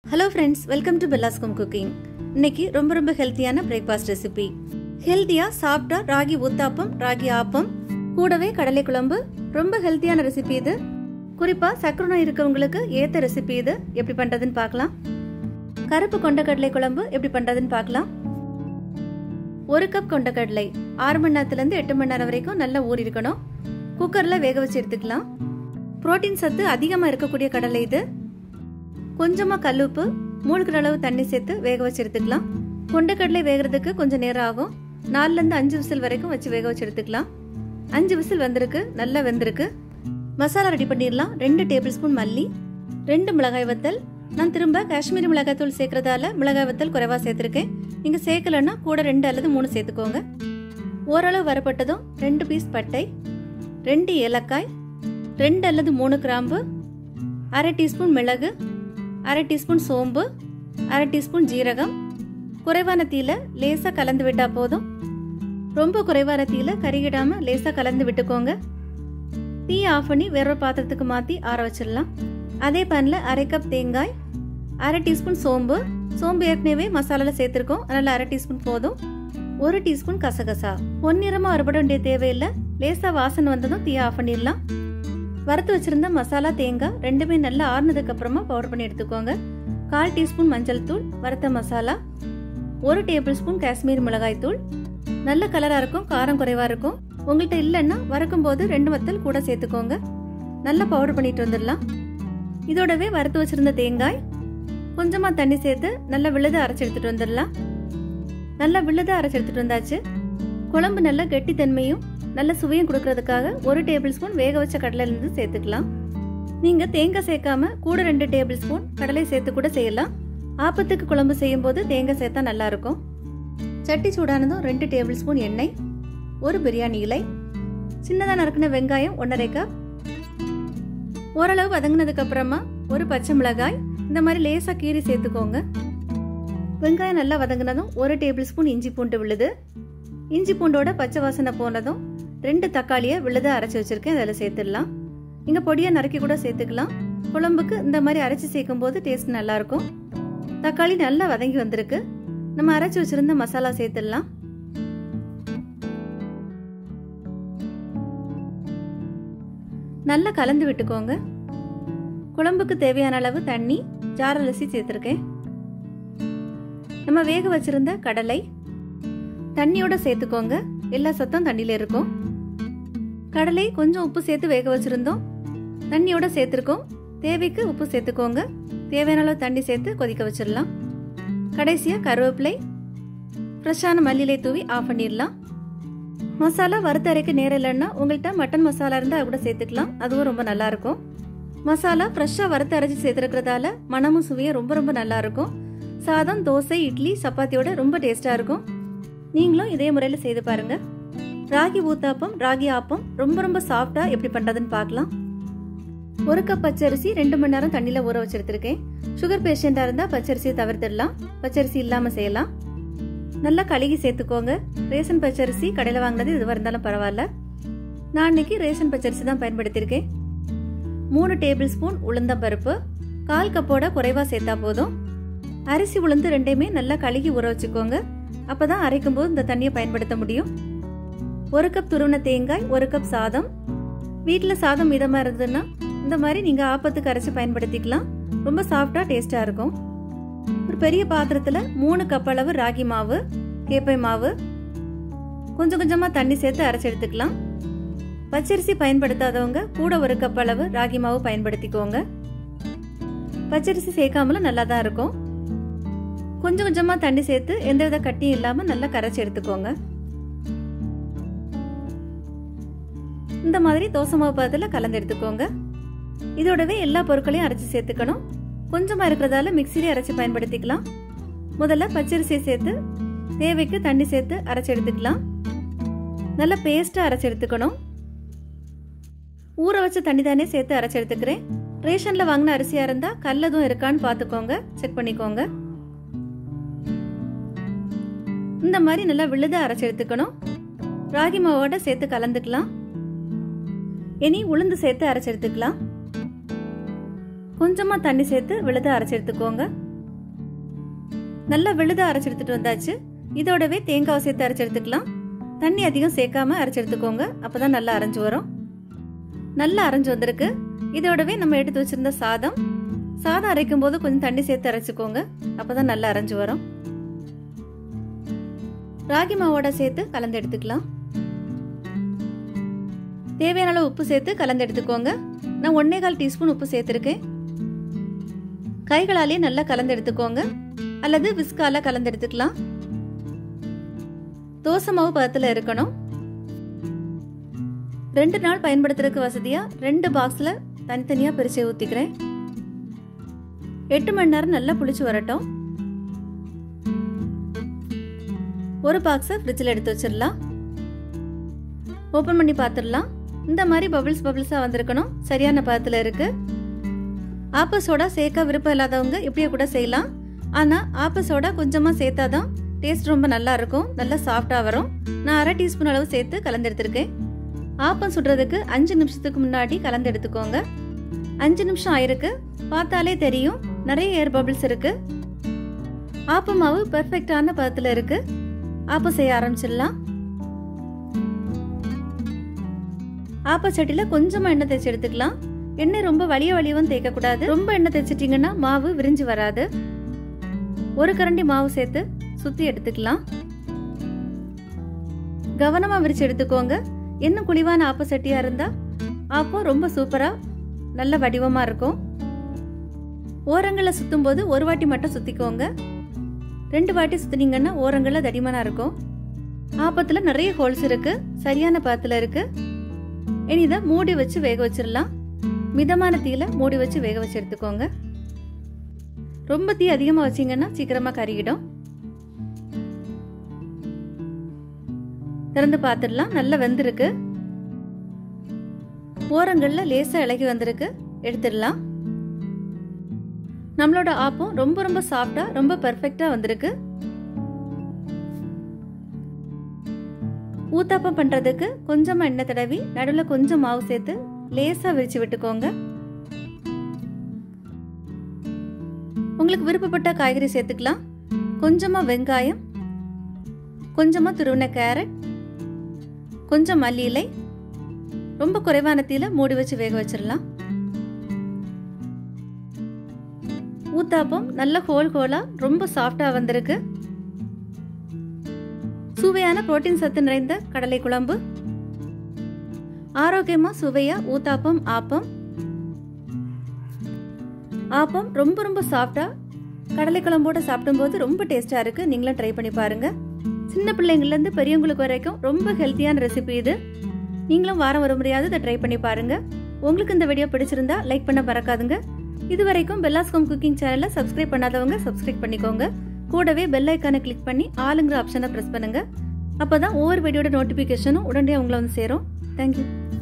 hello friends welcome to பெல்லாஸ்கம் cooking இன்னைக்கு ரொம்ப ரொம்ப ஹெல்த்தியான பிரேக்ஃபாஸ்ட் ரெசிபி ஹெல்த்தியாக சாப்பிட்டா ராகி ஊத்தாப்பம் ராகி ஆப்பம் கூடவே கடலை குழம்பு ரொம்ப ஹெல்த்தியான ரெசிபி இது குறிப்பாக சக்கரை நோய் இருக்கவங்களுக்கு ஏற்ற ரெசிபி இது எப்படி பண்ணுறதுன்னு பார்க்கலாம் கருப்பு கொண்ட கடலை குழம்பு எப்படி பண்ணுறதுன்னு பார்க்கலாம் ஒரு கப் கொண்ட கடலை ஆறு மணி நேரத்துலேருந்து எட்டு மணி நேரம் வரைக்கும் நல்லா ஊறி இருக்கணும் குக்கரில் வேக வச்சு எடுத்துக்கலாம் புரோட்டீன் சத்து அதிகமாக இருக்கக்கூடிய கடலை இது கொஞ்சமாக கல்லுப்பு மூழ்கிற அளவு தண்ணி சேர்த்து வேக வச்சு எடுத்துக்கலாம் கொண்டைக்கடலை வேகிறதுக்கு கொஞ்சம் நேரம் ஆகும் நாலுலேருந்து அஞ்சு விசில் வரைக்கும் வச்சு வேக வச்சு எடுத்துக்கலாம் அஞ்சு விசில் வந்திருக்கு நல்லா வெந்திருக்கு மசாலா ரெடி பண்ணிடலாம் ரெண்டு டேபிள் ஸ்பூன் மல்லி ரெண்டு மிளகாய் வத்தல் நான் திரும்ப காஷ்மீரி மிளகாய் தூள் சேர்க்கறதால மிளகாய் வத்தல் குறைவாக சேர்த்துருக்கேன் நீங்கள் சேர்க்கலன்னா கூட ரெண்டு அல்லது மூணு சேர்த்துக்கோங்க ஓரளவு வரப்பட்டதும் ரெண்டு பீஸ் பட்டை ரெண்டு ஏலக்காய் ரெண்டு அல்லது மூணு கிராம்பு அரை டீஸ்பூன் மிளகு அரை டீஸ்பூன் சோம்பு அரை டீஸ்பூன் ஜீரகம் குறைவான தீயில லேசாக கலந்து விட்டா போதும் ரொம்ப குறைவான தீயில கருகிடாம லேசாக கலந்து விட்டுக்கோங்க தீ ஆஃப் பண்ணி வேறொரு பாத்திரத்துக்கு மாற்றி ஆற வச்சிடலாம் அதே பேனில் அரை கப் தேங்காய் அரை டீஸ்பூன் சோம்பு சோம்பு ஏற்கனவே மசாலாவில் சேர்த்துருக்கோம் அதனால் அரை டீஸ்பூன் போதும் ஒரு டீஸ்பூன் கசகசா பொன்னிறமாக வரப்பட வேண்டிய தேவையில்லை லேசாக வாசனை வந்ததும் தீ ஆஃப் பண்ணிடலாம் வறுத்து வச்சிருந்த மசாலா தேங்காய் ரெண்டுமே நல்லா ஆறுனதுக்கு அப்புறமா பவுடர் பண்ணி எடுத்துக்கோங்க கால் டீஸ்பூன் மஞ்சள் தூள் வறுத்த மசாலா ஒரு டேபிள் ஸ்பூன் காஷ்மீர் மிளகாய் தூள் நல்ல கலராக இருக்கும் காரம் குறைவாக இருக்கும் உங்கள்கிட்ட இல்லைன்னா வறுக்கும் போது ரெண்டு வத்தல் கூட சேர்த்துக்கோங்க நல்லா பவுடர் பண்ணிட்டு வந்துடலாம் இதோடவே வறுத்து வச்சிருந்த தேங்காய் கொஞ்சமாக தண்ணி சேர்த்து நல்லா விழுத அரைச்சி எடுத்துட்டு வந்துடலாம் நல்லா விழுத அரைச்சி எடுத்துட்டு வந்தாச்சு குழம்பு நல்ல கெட்டித்தன்மையும் நல்ல சுவையும் கொடுக்கறதுக்காக ஒரு டேபிள் ஸ்பூன் வேக வச்ச கடலையிலிருந்து சேர்த்துக்கலாம் நீங்க தேங்காய் சேர்க்காம கூட ரெண்டு டேபிள் ஸ்பூன் கடலை சேர்த்து கூட செய்யலாம் ஆப்பத்துக்கு குழம்பு செய்யும் போது தேங்காய் சேர்த்தா நல்லா இருக்கும் சட்டி சூடானதும் ரெண்டு டேபிள் ஸ்பூன் எண்ணெய் ஒரு பிரியாணி இலை சின்னதாக நறுக்கின வெங்காயம் ஒன்றரை கப் ஓரளவு வதங்கினதுக்கு அப்புறமா ஒரு பச்சை மிளகாய் இந்த மாதிரி லேசாக கீரி சேர்த்துக்கோங்க வெங்காயம் நல்லா வதங்கினதும் ஒரு டேபிள் ஸ்பூன் இஞ்சி பூண்டு விழுது இஞ்சி பூண்டோட பச்சை வாசனை போனதும் ரெண்டு தக்காளியை விழுத அரைச்சி வச்சிருக்கேன் அதில் சேர்த்துடலாம் நீங்கள் பொடியாக நறுக்கி கூட சேர்த்துக்கலாம் குழம்புக்கு இந்த மாதிரி அரைச்சி சேர்க்கும் போது டேஸ்ட் நல்லா இருக்கும் தக்காளி நல்லா வதங்கி வந்திருக்கு நம்ம அரைச்சி வச்சிருந்த மசாலா சேர்த்துடலாம் நல்லா கலந்து விட்டுக்கோங்க குழம்புக்கு தேவையான அளவு தண்ணி ஜார் அலசி சேர்த்துருக்கேன் நம்ம வேக வச்சிருந்த கடலை தண்ணியோட சேர்த்துக்கோங்க எல்லா சத்தம் தண்ணியில இருக்கும் கடலை கொஞ்சம் உப்பு சேர்த்து வேக வச்சிருந்தோம் தண்ணியோட சேர்த்துருக்கோம் தேவைக்கு உப்பு சேர்த்துக்கோங்க தேவையான அளவு தண்ணி சேர்த்து கொதிக்க வச்சிடலாம் கடைசியாக கருவேப்பிலை ஃப்ரெஷ்ஷான மல்லிலை தூவி ஆஃப் பண்ணிடலாம் மசாலா வறுத்தரைக்க நேரம் இல்லைன்னா உங்கள்கிட்ட மட்டன் மசாலா இருந்தால் கூட சேர்த்துக்கலாம் அதுவும் ரொம்ப நல்லா இருக்கும் மசாலா ஃப்ரெஷ்ஷாக வறுத்து அரைச்சி சேர்த்துருக்கிறதால மனமும் சுவையும் ரொம்ப ரொம்ப நல்லா இருக்கும் சாதம் தோசை இட்லி சப்பாத்தியோட ரொம்ப டேஸ்ட்டாக இருக்கும் நீங்களும் இதே முறையில் செய்து பாருங்க ராகி ஊத்தாப்பம் ராகி ஆப்பம் ரொம்ப ரொம்ப சாஃப்டா எப்படி பண்றதுன்னு பார்க்கலாம் ஒரு கப் பச்சரிசி ரெண்டு மணி நேரம் தண்ணியில் ஊற வச்சிருத்திருக்கேன் சுகர் பேஷண்டா இருந்தா பச்சரிசியை தவிர்த்துடலாம் பச்சரிசி இல்லாம செய்யலாம் நல்லா கழுகி சேர்த்துக்கோங்க ரேஷன் பச்சரிசி கடையில் வாங்கினது இதுவாக இருந்தாலும் பரவாயில்ல நான் இன்னைக்கு ரேஷன் பச்சரிசி தான் பயன்படுத்தியிருக்கேன் மூணு டேபிள் ஸ்பூன் உளுந்தம்பருப்பு கால் கப்போட குறைவா சேர்த்தா போதும் அரிசி உளுந்து ரெண்டையுமே நல்லா கழுகி ஊற வச்சுக்கோங்க அப்பதான் அரைக்கும் போது இந்த தண்ணியை பயன்படுத்த முடியும் ஒரு கப் துருவன தேங்காய் ஒரு கப் சாதம் வீட்டில் சாதம் மிதமாக இருந்ததுன்னா இந்த மாதிரி நீங்கள் ஆப்பத்துக்கு அரைச்சி பயன்படுத்திக்கலாம் ரொம்ப சாஃப்டாக டேஸ்டாக இருக்கும் ஒரு பெரிய பாத்திரத்தில் மூணு கப் அளவு ராகி மாவு கேப்பை மாவு கொஞ்சம் கொஞ்சமாக தண்ணி சேர்த்து அரைச்சி எடுத்துக்கலாம் பச்சரிசி பயன்படுத்தாதவங்க கூட ஒரு கப் அளவு ராகி மாவு பயன்படுத்திக்கோங்க பச்சரிசி சேர்க்காமலும் நல்லா தான் இருக்கும் கொஞ்சம் கொஞ்சமா தண்ணி சேர்த்து எந்தவித கட்டியும் இல்லாம நல்லா கரைச்சி எடுத்துக்கோங்க இந்த மாதிரி தோசை மாவு பதத்தில் கலந்து எடுத்துக்கோங்க இதோடவே எல்லா பொருட்களையும் அரைச்சி சேர்த்துக்கணும் கொஞ்சமா இருக்கிறதால மிக்சிலே அரைச்சி பயன்படுத்திக்கலாம் முதல்ல பச்சரிசியை சேர்த்து தேவைக்கு தண்ணி சேர்த்து அரைச்சி எடுத்துக்கலாம் நல்லா பேஸ்டா அரைச்சி எடுத்துக்கணும் ஊற வச்ச தண்ணி தானே சேர்த்து அரைச்சி எடுத்துக்கிறேன் ரேஷன்ல வாங்கின அரிசியா இருந்தா கல்லதும் இருக்கான்னு பார்த்துக்கோங்க செக் பண்ணிக்கோங்க இந்த மாதிரி நல்லா விழுத அரைச்சி எடுத்துக்கணும் ராகி மாவோட சேர்த்து கலந்துக்கலாம் இனி உளுந்து சேர்த்து அரைச்சி எடுத்துக்கலாம் கொஞ்சமா தண்ணி சேர்த்து விழுத அரைச்சி எடுத்துக்கோங்க நல்லா விழுத அரைச்சு எடுத்துட்டு வந்தாச்சு இதோடவே தேங்காய் சேர்த்து அரைச்சு எடுத்துக்கலாம் தண்ணி அதிகம் சேர்க்காம அரைச்சு எடுத்துக்கோங்க அப்பதான் நல்லா அரைஞ்சு வரும் நல்லா அரைஞ்சு வந்திருக்கு இதோடவே நம்ம எடுத்து வச்சிருந்த சாதம் சாதம் அரைக்கும் போது கொஞ்சம் தண்ணி சேர்த்து அரைச்சிக்கோங்க அப்பதான் நல்லா அரைஞ்சு வரும் ராகி மாவோட சேர்த்து கலந்து எடுத்துக்கலாம் தேவையான அளவு உப்பு சேர்த்து கலந்து எடுத்துக்கோங்க நான் ஒன்னே கால் டீஸ்பூன் உப்பு சேர்த்துருக்கேன் கைகளாலேயே நல்லா கலந்து எடுத்துக்கோங்க அல்லது விஸ்கால கலந்து எடுத்துக்கலாம் தோசை மாவு பதத்தில் இருக்கணும் ரெண்டு நாள் பயன்படுத்துறதுக்கு வசதியா ரெண்டு பாக்ஸ்ல தனித்தனியா பிரிச்சு ஊத்திக்கிறேன் எட்டு மணி நேரம் நல்லா புளிச்சு வரட்டும் ஒரு பாக்ஸை ஃப்ரிட்ஜில் எடுத்து வச்சிடலாம் ஓப்பன் பண்ணி பார்த்துடலாம் இந்த மாதிரி பபிள்ஸ் பபிள்ஸாக வந்திருக்கணும் சரியான பதத்தில் இருக்கு ஆப்ப சோடா சேர்க்க விருப்பம் இல்லாதவங்க இப்படியே கூட செய்யலாம் ஆனால் ஆப்ப சோடா கொஞ்சமாக சேர்த்தாதான் டேஸ்ட் ரொம்ப நல்லா இருக்கும் நல்லா சாஃப்டாக வரும் நான் அரை டீஸ்பூன் அளவு சேர்த்து கலந்து எடுத்திருக்கேன் ஆப்பம் சுடுறதுக்கு அஞ்சு நிமிஷத்துக்கு முன்னாடி கலந்து எடுத்துக்கோங்க அஞ்சு நிமிஷம் ஆயிருக்கு பார்த்தாலே தெரியும் நிறைய ஏர் பபிள்ஸ் இருக்கு ஆப்ப மாவு பெர்ஃபெக்டான பதத்தில் இருக்கு ஆப்பம் செய்ய ஆரம்பிச்சிடலாம் ஆப்பச்சட்டியில் கொஞ்சமாக எண்ணெய் தேய்ச்சி எடுத்துக்கலாம் எண்ணெய் ரொம்ப வலிய வலியவும் தேய்க்கக்கூடாது ரொம்ப எண்ணெய் தேய்ச்சிட்டிங்கன்னா மாவு விரிஞ்சு வராது ஒரு கரண்டி மாவு சேர்த்து சுற்றி எடுத்துக்கலாம் கவனமாக விரிச்சு எடுத்துக்கோங்க இன்னும் குழிவான ஆப்ப சட்டியாக இருந்தால் ஆப்பம் ரொம்ப சூப்பராக நல்ல வடிவமாக இருக்கும் ஓரங்களில் சுற்றும் போது ஒரு வாட்டி மட்டும் சுற்றிக்கோங்க ரெண்டு வாட்டி சுற்றினீங்கன்னா ஓரங்களில் தடிமனாக இருக்கும் ஆப்பத்தில் நிறைய ஹோல்ஸ் இருக்கு சரியான பாத்தில் இருக்கு இனி இதை மூடி வச்சு வேக வச்சிடலாம் மிதமான தீயில மூடி வச்சு வேக வச்சு எடுத்துக்கோங்க ரொம்ப தீ அதிகமாக வச்சிங்கன்னா சீக்கிரமாக கருகிடும் திறந்து பார்த்துடலாம் நல்லா வெந்திருக்கு ஓரங்கள்ல லேசா இலகி வந்திருக்கு எடுத்துடலாம் நம்மளோட ஆப்பம் ரொம்ப ரொம்ப சாஃப்டா ரொம்ப பெர்ஃபெக்டா வந்திருக்கு ஊத்தாப்பம் பண்றதுக்கு கொஞ்சமா எண்ணெய் தடவி நடுவில் கொஞ்சம் மாவு சேர்த்து லேசா விரிச்சு விட்டுக்கோங்க உங்களுக்கு விருப்பப்பட்ட காய்கறி சேர்த்துக்கலாம் கொஞ்சமா வெங்காயம் கொஞ்சமா துருவின கேரட் கொஞ்சம் மல்லி இலை ரொம்ப குறைவான தீல மூடி வச்சு வேக வச்சிடலாம் ஊத்தாப்பம் நல்ல ஹோல் ஹோலா ரொம்ப சாஃப்டா வந்திருக்கு சுவையான புரோட்டீன் சத்து நிறைந்த கடலை குழம்பு ஆரோக்கியமா சுவையா ஊத்தாப்பம் ஆப்பம் ஆப்பம் ரொம்ப ரொம்ப சாஃப்டா கடலை குழம்போட சாப்பிடும்போது ரொம்ப டேஸ்டா இருக்கு நீங்களும் ட்ரை பண்ணி பாருங்க சின்ன பிள்ளைங்கள்ல இருந்து பெரியவங்களுக்கு வரைக்கும் ரொம்ப ஹெல்த்தியான ரெசிபி இது நீங்களும் வாரம் ஒரு முறையாவது இதை ட்ரை பண்ணி பாருங்க உங்களுக்கு இந்த வீடியோ பிடிச்சிருந்தா லைக் பண்ண மறக்காதுங்க இது வரைக்கும் பெல்லாஸ்கோம் குக்கிங் சேனலை சப்ஸ்கிரைப் பண்ணாதவங்க சப்ஸ்கிரைப் பண்ணிக்கோங்க கூடவே பெல் ஐக்கானை கிளிக் பண்ணி ஆளுங்கிற ஆப்ஷனை ப்ரெஸ் பண்ணுங்க அப்பதான் ஒவ்வொரு வீடியோட நோட்டிஃபிகேஷனும் உடனே உங்களை வந்து சேரும் தேங்க்யூ